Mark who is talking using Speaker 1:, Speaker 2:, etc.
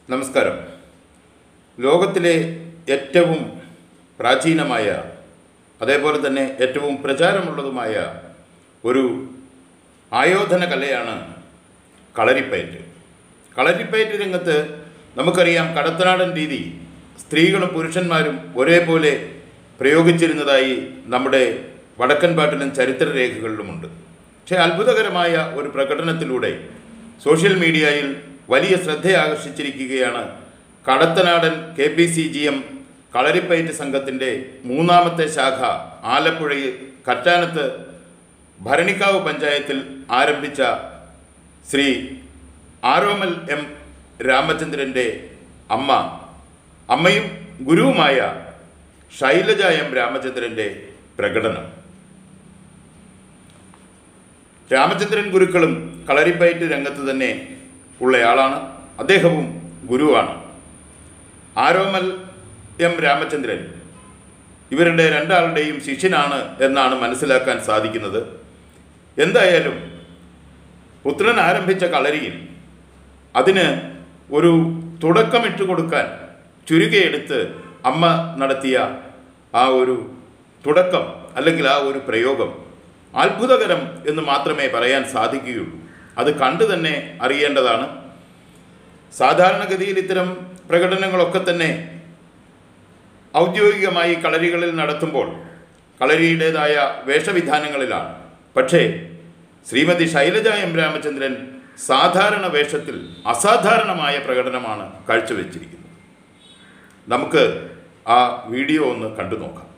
Speaker 1: നമസ്കാരം ലോകത്തിലെ ഏറ്റവും പ്രാചീനമായ അതേപോലെ തന്നെ ഏറ്റവും പ്രചാരമുള്ളതുമായ ഒരു ആയോധന കലയാണ് കളരിപ്പയറ്റ് കളരിപ്പയറ്റ് രംഗത്ത് നമുക്കറിയാം കടത്തനാടൻ രീതി സ്ത്രീകളും പുരുഷന്മാരും ഒരേപോലെ പ്രയോഗിച്ചിരുന്നതായി നമ്മുടെ വടക്കൻ പാട്ടിലും ചരിത്രരേഖകളിലുമുണ്ട് പക്ഷേ അത്ഭുതകരമായ ഒരു പ്രകടനത്തിലൂടെ സോഷ്യൽ മീഡിയയിൽ വലിയ ശ്രദ്ധ ആകർഷിച്ചിരിക്കുകയാണ് Kadathanadan K P C G M kalaripayattu സംഘത്തിൻ്റെ മൂന്നാമത്തെ ശാഖ ആലപ്പുഴയിൽ കറ്റാനത്ത് ഭരണിക്കാവ് പഞ്ചായത്തിൽ ആരംഭിച്ച ശ്രീ ആരോമൽ എം രാമചന്ദ്രൻ്റെ അമ്മ അമ്മയും ഗുരുവുമായ ശൈലജ എം രാമചന്ദ്രൻ്റെ പ്രകടനം രാമചന്ദ്രൻ ഗുരുക്കളും കളരിപ്പയറ്റ് രംഗത്ത് തന്നെ ഉള്ളയാളാണ് അദ്ദേഹവും ഗുരുവാണ് ആരോമൽ എം രാമചന്ദ്രൻ ഇവരുടെ രണ്ടാളുടെയും ശിഷ്യനാണ് എന്നാണ് മനസ്സിലാക്കാൻ സാധിക്കുന്നത് എന്തായാലും പുത്രൻ ആരംഭിച്ച കളരിയിൽ അതിന് ഒരു തുടക്കമിട്ട് കൊടുക്കാൻ ചുരുകയെടുത്ത് അമ്മ നടത്തിയ ആ ഒരു തുടക്കം അല്ലെങ്കിൽ ആ ഒരു പ്രയോഗം അത്ഭുതകരം എന്ന് മാത്രമേ പറയാൻ സാധിക്കുകയുള്ളൂ അത് കണ്ടു തന്നെ അറിയേണ്ടതാണ് സാധാരണഗതിയിൽ ഇത്തരം പ്രകടനങ്ങളൊക്കെ തന്നെ ഔദ്യോഗികമായി കളരികളിൽ നടത്തുമ്പോൾ കളരിയുടേതായ വേഷവിധാനങ്ങളിലാണ് പക്ഷേ ശ്രീമതി ശൈലജ എം രാമചന്ദ്രൻ സാധാരണ വേഷത്തിൽ അസാധാരണമായ പ്രകടനമാണ് കാഴ്ചവെച്ചിരിക്കുന്നത് നമുക്ക് ആ വീഡിയോ ഒന്ന് കണ്ടു നോക്കാം